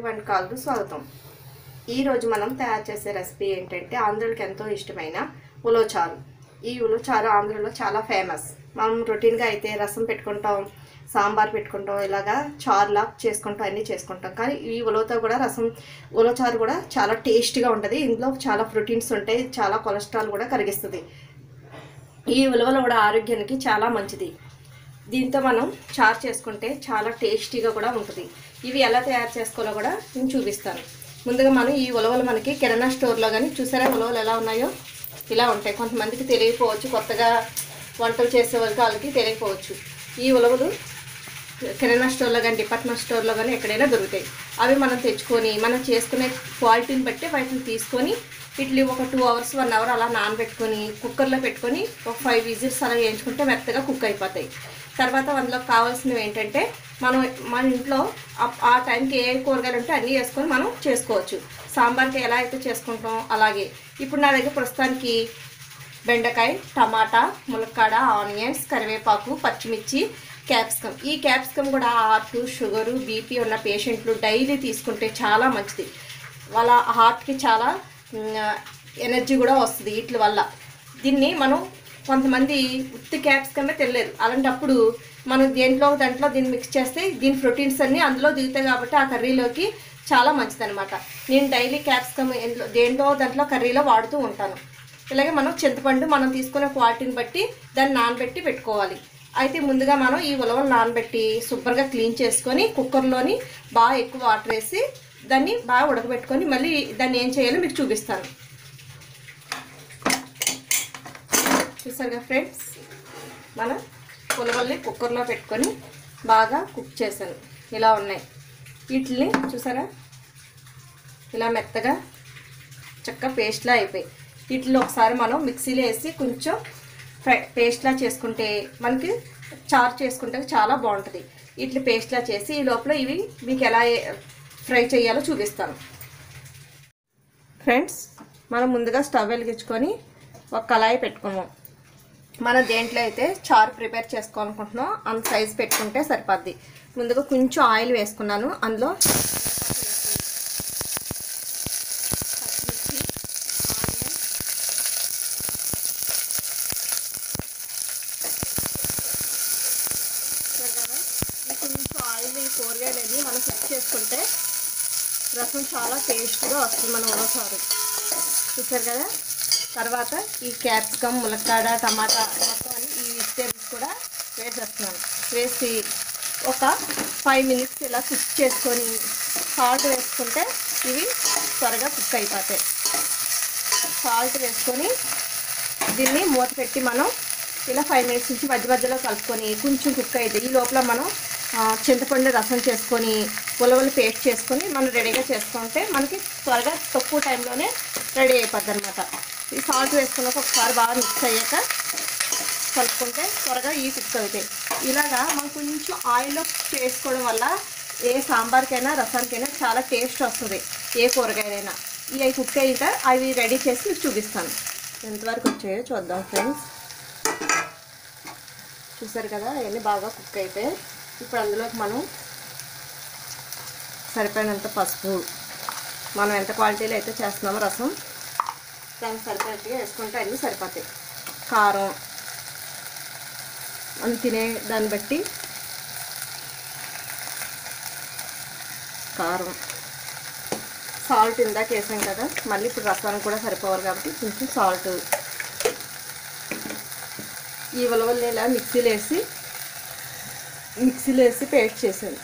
వంటకాలకు స్వాగతం ఈరోజు మనం తయారు చేసే రెసిపీ ఏంటంటే ఆంధ్రులకి ఎంతో ఇష్టమైన ఉలోచారు ఈ ఉలోచారు ఆంధ్రలో చాలా ఫేమస్ మనం రొటీన్గా అయితే రసం పెట్టుకుంటాం సాంబార్ పెట్టుకుంటాం ఇలాగా చారులా చేసుకుంటాం అన్నీ చేసుకుంటాం కానీ ఈ ఉలవతో కూడా రసం ఉలవచారు కూడా చాలా టేస్టీగా ఉంటుంది ఇందులో చాలా ప్రోటీన్స్ ఉంటాయి చాలా కొలెస్ట్రాల్ కూడా కరిగిస్తుంది ఈ ఉలవలు కూడా ఆరోగ్యానికి చాలా మంచిది దీంతో మనం చారు చేసుకుంటే చాలా టేస్టీగా కూడా ఉంటుంది ఇవి ఎలా తయారు చేసుకోవాలో కూడా నేను చూపిస్తాను ముందుగా మనం ఈ ఉలవలు మనకి కిరాణా స్టోర్లో కానీ చూసారా ఉలవలు ఎలా ఉన్నాయో ఇలా ఉంటాయి కొంతమందికి తెలియకపోవచ్చు కొత్తగా వంటలు చేసే వాళ్ళకి వాళ్ళకి తెలియకపోవచ్చు ఈ ఉలవలు కిరాణా స్టోర్లో కానీ డిపార్ట్మెంట్ స్టోర్లో కానీ ఎక్కడైనా దొరుకుతాయి అవి మనం తెచ్చుకొని మనం చేసుకునే క్వాలిటీని బట్టి వాటిని తీసుకొని ఇడ్లీ ఒక టూ అవర్స్ వన్ అవర్ అలా నానబెట్టుకొని కుక్కర్లో పెట్టుకొని ఒక ఫైవ్ విజిల్స్ అలా వేయించుకుంటే మెత్తగా కుక్ అయిపోతాయి తర్వాత అందులో కావాల్సినవి ఏంటంటే మనం మన ఇంట్లో ఆ- ఆ టైంకి ఏ కూరగాయలు ఉంటే అన్నీ వేసుకొని మనం చేసుకోవచ్చు సాంబార్కి ఎలా అయితే చేసుకుంటాం అలాగే ఇప్పుడు నా దగ్గర ప్రస్తుతానికి బెండకాయ టమాటా ములక్కాడ ఆనియన్స్ కరివేపాకు పచ్చిమిర్చి క్యాప్సికమ్ ఈ క్యాప్సికమ్ కూడా హార్ట్ షుగరు బీపీ ఉన్న పేషెంట్లు డైలీ తీసుకుంటే చాలా మంచిది వాళ్ళ హార్ట్కి చాలా ఎనర్జీ కూడా వస్తుంది వీటి వల్ల దీన్ని మనం కొంతమంది ఉత్తి క్యాప్సికమే తినలేరు అలాంటప్పుడు మనం దేంట్లో దాంట్లో దీన్ని మిక్స్ చేస్తే దీని ప్రోటీన్స్ అన్నీ అందులో దిగుతాయి కాబట్టి ఆ కర్రీలోకి చాలా మంచిదన్నమాట నేను డైలీ క్యాప్సికమ్ ఎందులో దేంట్లో దాంట్లో కర్రీలో వాడుతూ ఉంటాను ఇలాగే మనం చింతపండు మనం తీసుకునే క్వాలిటీని బట్టి దాన్ని నానబెట్టి పెట్టుకోవాలి అయితే ముందుగా మనం ఈ ఉలవలు నానబెట్టి శుభ్రంగా క్లీన్ చేసుకొని కుక్కర్లోని బాగా ఎక్కువ వాటర్ వేసి దాన్ని బాగా ఉడకబెట్టుకొని మళ్ళీ దాన్ని ఏం చేయాలో మీకు చూపిస్తాను చూసారుగా ఫ్రెండ్స్ మనం ఉలవల్ని కుక్కర్లో పెట్టుకొని బాగా కుక్ చేశాను ఇలా ఉన్నాయి వీటిని చూసారా ఇలా మెత్తగా చక్క పేస్ట్లా అయిపోయి వీటిలో ఒకసారి మనం మిక్సీలో వేసి కొంచెం ఫ్రై పేస్ట్లా చేసుకుంటే మనకి చారు చేసుకుంటే చాలా బాగుంటుంది వీటిని పేస్ట్లా చేసి ఈ లోపల ఇవి మీకు ఎలా ఏ- ఫ్రై చేయాలో చూపిస్తాను ఫ్రెండ్స్ మనం ముందుగా స్టవ్ వెలిగించుకొని ఒక కళాయి పెట్టుకున్నాం మనం దేంట్లో అయితే చారు ప్రిపేర్ చేసుకోవాలనుకుంటున్నాం అంత సైజ్ పెట్టుకుంటే సరిపోద్ది ముందుగా కొంచెం ఆయిల్ వేసుకున్నాను అందులో పచ్చిమిర్చి ఆనియన్ చూసారు కదా ఈ కొంచెం ఆయిల్ ఈ కూరగాయలు మనం కుక్ చేసుకుంటే రసం చాలా టేస్ట్గా వస్తుంది మన ఉలవచారు చూసారు కదా తర్వాత ఈ క్యాప్సికమ్ ములక్కాడ టమాటా మొత్తం అన్ని ఈ వెజిటేబుల్స్ కూడా వేసేస్తున్నాను వేసి ఒక ఫైవ్ మినిట్స్ ఇలా కుక్ చేసుకొని సాల్ట్ వేసుకుంటే ఇవి త్వరగా కుక్ అయిపోతాయి సాల్ట్ వేసుకొని దీన్ని మూత పెట్టి మనం ఇలా ఫైవ్ మినిట్స్ నుంచి మధ్య మధ్యలో కలుపుకొని కొంచెం కుక్ అయితే ఈ లోపల మనం ఆ, చింతపండు రసం చేసుకొని ఉలవలు పేస్ట్ చేసుకొని మనం రెడీగా చేసుకుంటే మనకి త్వరగా తక్కువ టైంలోనే రెడీ అయిపోద్ది అనమాట ఈ సాల్ట్ వేసుకున్నాక ఒకసారి బాగా మిక్స్ అయ్యాక కలుపుకుంటే త్వరగా ఈ కుక్ అవుతాయి ఇలాగా మనం కొంచెం ఆయిల్లో వేసుకోవడం వల్ల ఏ సాంబార్కైనా రసానికైనా చాలా టేస్ట్ వస్తుంది ఏ కూరగాయలైనా ఇవి కుక్ అయ్యాక అవి రెడీ చేసి మీకు చూపిస్తాను ఎంతవరకు వచ్చాయో చూద్దాం ఫ్రెండ్స్ చూసారు కదా అవన్నీ బాగా కుక్ అయితే ఇప్పుడు అందులోకి మనం సరిపోయినంత పసుపు మనం ఎంత క్వాలిటీలో అయితే చేస్తున్నామో రసం దానికి సరిపోయేట్టుగా వేసుకుంటే అన్నీ సరిపోతాయి కారం మనం తినే దాన్ని బట్టి కారం సాల్ట్ ఇందాక వేసాం కదా మళ్ళీ ఇప్పుడు రసానికి కూడా సరిపోవాలి కాబట్టి కొంచెం సాల్ట్ ఈ ఉలవల్ని ఇలా మిక్సీలో వేసి మిక్సీలో వేసి పేస్ట్ చేసాను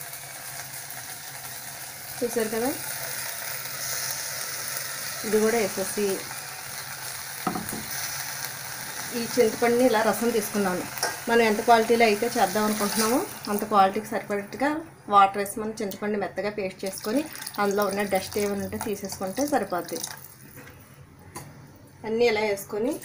చూసారు కదా ఇది కూడా వేసేసి ఈ చింతపండుని ఇలా రసం తీసుకున్నాను మనం ఎంత క్వాలిటీలో అయితే చేద్దాం అనుకుంటున్నామో అంత క్వాలిటీకి సరిపడేట్టుగా వాటర్ వేసి మనం చింతపండు మెత్తగా పేస్ట్ చేసుకొని అందులో ఉన్న డస్ట్ ఏమైనా ఉంటే తీసేసుకుంటే సరిపోద్ది అన్నీ ఇలా వేసుకొని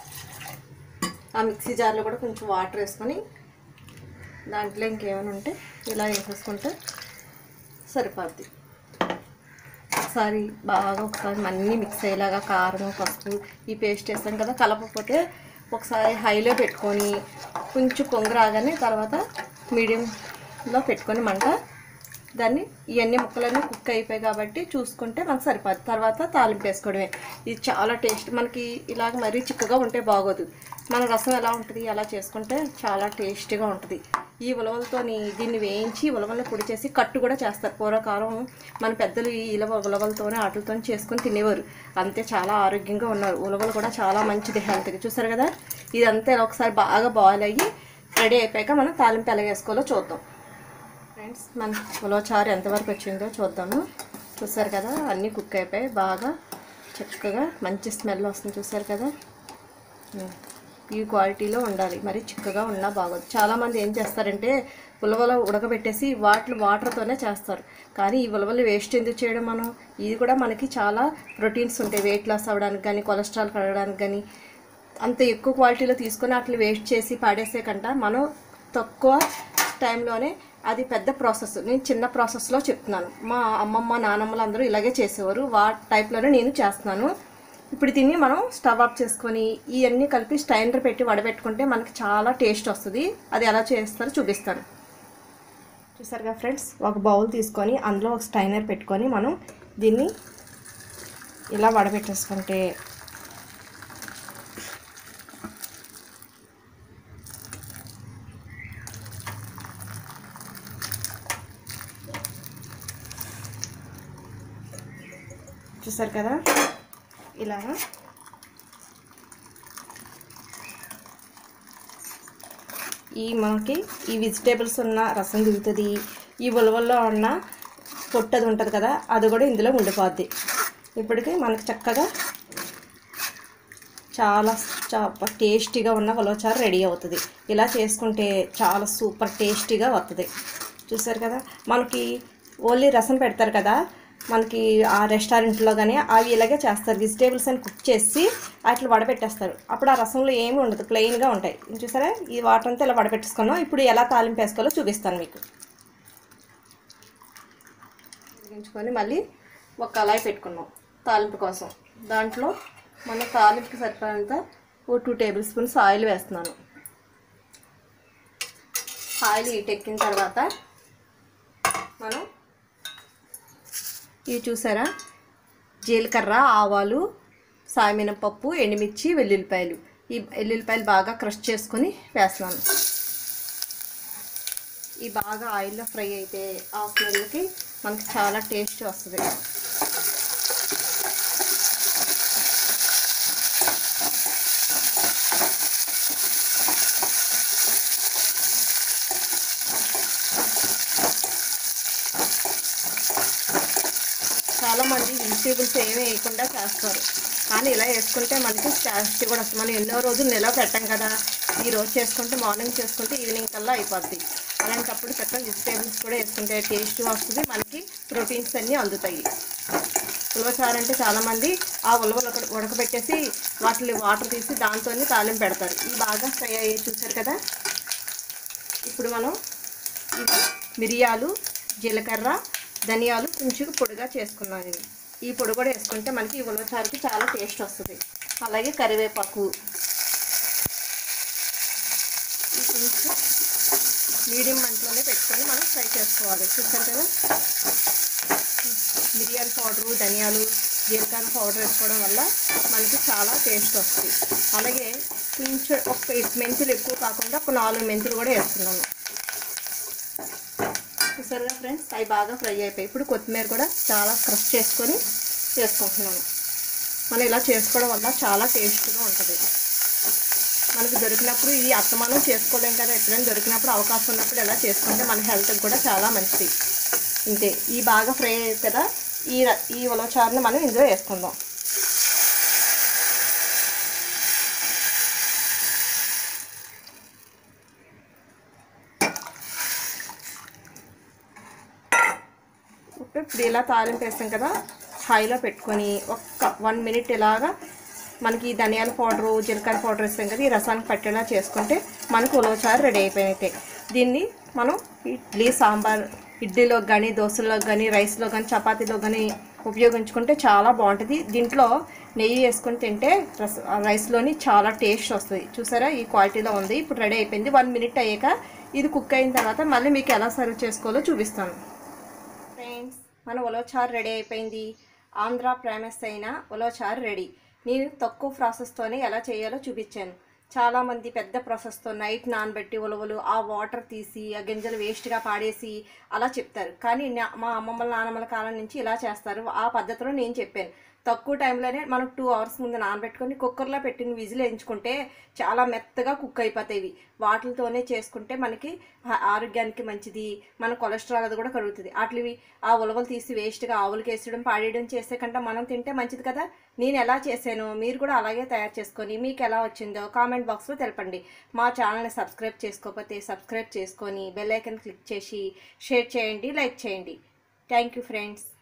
ఆ మిక్సీ జార్లో కూడా కొంచెం వాటర్ వేసుకొని దాంట్లో ఇంకేమైనా ఉంటే ఇలా వేసేసుకుంటే సరిపోద్ది ఒకసారి బాగా ఒకసారి అన్నీ మిక్స్ అయ్యేలాగా కారం పసుపు ఈ పేస్ట్ వేస్తాం కదా కలపకపోతే ఒకసారి హైలో పెట్టుకొని కొంచెం పొంగు రాగానే తర్వాత మీడియంలో పెట్టుకొని మంట దాన్ని ఇవన్నీ ముక్కలన్నీ కుక్ అయిపోయాయి కాబట్టి చూసుకుంటే మనకు సరిపోదు తర్వాత తాలింపు వేసుకోవడమే ఇది చాలా టేస్ట్ మనకి ఇలాగ మరీ చిక్కగా ఉంటే బాగోదు మన రసం ఎలా ఉంటుంది అలా చేసుకుంటే చాలా టేస్టీగా ఉంటుంది ఈ ఉలవలతోని దీన్ని వేయించి ఉలవల్ని పొడి చేసి కట్టు కూడా చేస్తారు పూర్వకాలం మన పెద్దలు ఈ ఇలవ ఉలవలతోనే వాటితో చేసుకొని తినేవారు అంతే చాలా ఆరోగ్యంగా ఉన్నారు ఉలవలు కూడా చాలా మంచిది హెల్త్కి చూసారు కదా ఇదంతా ఇలా ఒకసారి బాగా బాయిల్ అయ్యి రెడీ అయిపోయాక మనం తాలింపు ఎలా వేసుకోవాలో చూద్దాం ఫ్రెండ్స్ మన ఉలవచారు ఎంతవరకు వచ్చిందో చూద్దాము చూసారు కదా అన్నీ కుక్ అయిపోయి బాగా చక్కగా మంచి స్మెల్ వస్తుంది చూసారు కదా ఉమ్. ఈ క్వాలిటీలో ఉండాలి మరి చిక్కగా ఉన్నా బాగోదు చాలామంది ఏం చేస్తారంటే ఉలవలు ఉడకబెట్టేసి వాటి వాటర్తోనే చేస్తారు కానీ ఈ ఉలవలు వేస్ట్ ఎందుకు చేయడం మనం ఇది కూడా మనకి చాలా ప్రోటీన్స్ ఉంటాయి వెయిట్ లాస్ అవ్వడానికి కానీ కొలెస్ట్రాల్ కడగడానికి కానీ అంత ఎక్కువ క్వాలిటీలో తీసుకొని వాటిని వేస్ట్ చేసి పాడేసే కంట మనం తక్కువ టైంలోనే అది పెద్ద ప్రాసెస్ నేను చిన్న ప్రాసెస్లో చెప్తున్నాను మా అమ్మమ్మ నానమ్మలు అందరూ ఇలాగే చేసేవారు వా టైప్లోనే నేను చేస్తున్నాను ఇప్పుడు దీన్ని మనం స్టవ్ ఆఫ్ చేసుకొని ఇవన్నీ కలిపి స్టైనర్ పెట్టి వడబెట్టుకుంటే మనకి చాలా టేస్ట్ వస్తుంది అది ఎలా చేస్తారో చూపిస్తాను చూసారుగా ఫ్రెండ్స్ ఒక బౌల్ తీసుకొని అందులో ఒక స్టైనర్ పెట్టుకొని మనం దీన్ని ఇలా వడబెట్టేసుకుంటే చూసారు కదా ఇలాగా ఈ మనకి ఈ వెజిటేబుల్స్ ఉన్న రసం దిగుతుంది ఈ ఉలవల్లో ఉన్న పొట్టది ఉంటుంది కదా అది కూడా ఇందులో ఉండిపోద్ది ఇప్పటికి మనకి చక్కగా చాలా చాలా టేస్టీగా ఉన్న ఉలవచారు రెడీ అవుతుంది ఇలా చేసుకుంటే చాలా సూపర్ టేస్టీగా వస్తుంది చూసారు కదా మనకి ఓన్లీ రసం పెడతారు కదా మనకి ఆ రెస్టారెంట్లో కానీ అవి ఇలాగే చేస్తారు వెజిటేబుల్స్ అని కుక్ చేసి వాటిని వడపెట్టేస్తారు అప్పుడు ఆ రసంలో ఏమీ ఉండదు ప్లెయిన్గా ఉంటాయి చూసారా ఈ వాటర్ అంతా ఇలా వడపెట్టేసుకున్నాం ఇప్పుడు ఎలా తాలింపు వేసుకోవాలో చూపిస్తాను మీకు వెలిగించుకొని మళ్ళీ ఒక కళాయి పెట్టుకున్నాం తాలింపు కోసం దాంట్లో మన తాలింపుకి సరిపడంత ఓ టూ టేబుల్ స్పూన్స్ ఆయిల్ వేస్తున్నాను ఆయిల్ హీట్ ఎక్కిన తర్వాత మనం ఇవి చూసారా జీలకర్ర ఆవాలు సాయమినపప్పు ఎండుమిర్చి వెల్లుల్లిపాయలు ఈ వెల్లుల్లిపాయలు బాగా క్రష్ చేసుకొని వేస్తున్నాను ఈ బాగా ఆయిల్లో ఫ్రై అయితే ఆ స్మెల్కి మనకి చాలా టేస్ట్ వస్తుంది చాలా మంది వెజిటేబుల్స్ ఏమీ వేయకుండా చేస్తారు కానీ ఇలా వేసుకుంటే మనకి టేస్ట్ కూడా వస్తుంది మనం ఎన్నో రోజులు నిలవ పెట్టాం కదా ఈ రోజు చేసుకుంటే మార్నింగ్ చేసుకుంటే ఈవినింగ్ కల్లా అయిపోద్ది అలాంటప్పుడు చక్కగా వెజిటేబుల్స్ కూడా వేసుకుంటే టేస్ట్ వస్తుంది మనకి ప్రోటీన్స్ అన్నీ అందుతాయి ఉలవచారు అంటే చాలామంది ఆ ఉలవలు ఒకటి ఉడకబెట్టేసి వాటిని వాటర్ తీసి దాంతో తాలింపు పెడతారు ఇవి బాగా ఫ్రై అయ్యి చూసారు కదా ఇప్పుడు మనం ఇవి మిరియాలు జీలకర్ర ధనియాలు కొంచెం పొడిగా చేసుకున్నాను ఇది ఈ పొడి కూడా వేసుకుంటే మనకి ఈ ఉలవచారుకి చాలా టేస్ట్ వస్తుంది అలాగే కరివేపాకు ఇది కొంచెం మీడియం మంటలోనే పెట్టుకొని మనం ఫ్రై చేసుకోవాలి చూసారు కదా మిరియాల పౌడరు ధనియాలు జీలకర్ర పౌడర్ వేసుకోవడం వల్ల మనకి చాలా టేస్ట్ వస్తుంది అలాగే కొంచెం ఒక మెంతులు ఎక్కువ కాకుండా ఒక నాలుగు మెంతులు కూడా వేస్తున్నాను చూసారుగా ఫ్రెండ్స్ అవి బాగా ఫ్రై అయిపోయి ఇప్పుడు కొత్తిమీర కూడా చాలా క్రష్ చేసుకొని వేసుకుంటున్నాను మనం ఇలా చేసుకోవడం వల్ల చాలా టేస్ట్గా ఉంటుంది మనకు దొరికినప్పుడు ఇది అత్తమానం చేసుకోలేం కదా ఎప్పుడైనా దొరికినప్పుడు అవకాశం ఉన్నప్పుడు ఎలా చేసుకుంటే మన హెల్త్కి కూడా చాలా మంచిది ఇంతే ఈ బాగా ఫ్రై అయ్యేది కదా ఈ ర- ఈ ఉలవచారుని మనం ఇందులో వేసుకుందాం ఇప్పుడు ఇలా తాలింపు వేస్తాం కదా హైలో పెట్టుకొని ఒక్క వన్ మినిట్ ఇలాగా మనకి ఈ ధనియాల పౌడరు జీలకర్ర పౌడర్ వేస్తాం కదా ఈ రసానికి పట్టేలా చేసుకుంటే మనకు ఉలవచారు రెడీ అయిపోయినట్టే దీన్ని మనం ఇడ్లీ సాంబార్ ఇడ్లీలోకి కానీ దోశలోకి కానీ రైస్లో కానీ చపాతీలో కానీ ఉపయోగించుకుంటే చాలా బాగుంటుంది దీంట్లో నెయ్యి వేసుకొని తింటే రస్ రైస్లోని చాలా టేస్ట్ వస్తుంది చూసారా ఈ క్వాలిటీలో ఉంది ఇప్పుడు రెడీ అయిపోయింది వన్ మినిట్ అయ్యాక ఇది కుక్ అయిన తర్వాత మళ్ళీ మీకు ఎలా సర్వ్ చేసుకోవాలో చూపిస్తాను ఫ్రెండ్స్ మన ఉలవచారు రెడీ అయిపోయింది ఆంధ్ర ఫేమస్ అయిన ఉలవచారు రెడీ నేను తక్కువ ప్రాసెస్తోనే ఎలా చేయాలో చూపించాను చాలామంది పెద్ద ప్రాసెస్తో నైట్ నానబెట్టి ఉలవలు ఆ వాటర్ తీసి ఆ గింజలు వేస్ట్గా పాడేసి అలా చెప్తారు కానీ నా- మా అమ్మమ్మల నాన్నమ్మల కాలం నుంచి ఇలా చేస్తారు ఆ పద్ధతిలో నేను చెప్పాను తక్కువ టైంలోనే మనం టూ అవర్స్ ముందు నానబెట్టుకొని కుక్కర్లో పెట్టిన విజిల్ వేయించుకుంటే చాలా మెత్తగా కుక్ అయిపోతాయి ఇవి వాటితోనే చేసుకుంటే మనకి ఆ- ఆరోగ్యానికి మంచిది మన కొలెస్ట్రాల్ అది కూడా కరుగుతుంది వాటివి ఆ ఉలవలు తీసి వేస్ట్గా ఆవులకి వేసడం పాడేయడం చేసే కంటే మనం తింటే మంచిది కదా నేను ఎలా చేశానో మీరు కూడా అలాగే తయారు చేసుకొని మీకు ఎలా వచ్చిందో కామెంట్ బాక్స్లో తెలపండి మా ఛానల్ని సబ్స్క్రైబ్ చేసుకోకపోతే సబ్స్క్రైబ్ చేసుకొని బెల్ ఐకన్ క్లిక్ చేసి షేర్ చేయండి లైక్ చేయండి థ్యాంక్ యూ ఫ్రెండ్స్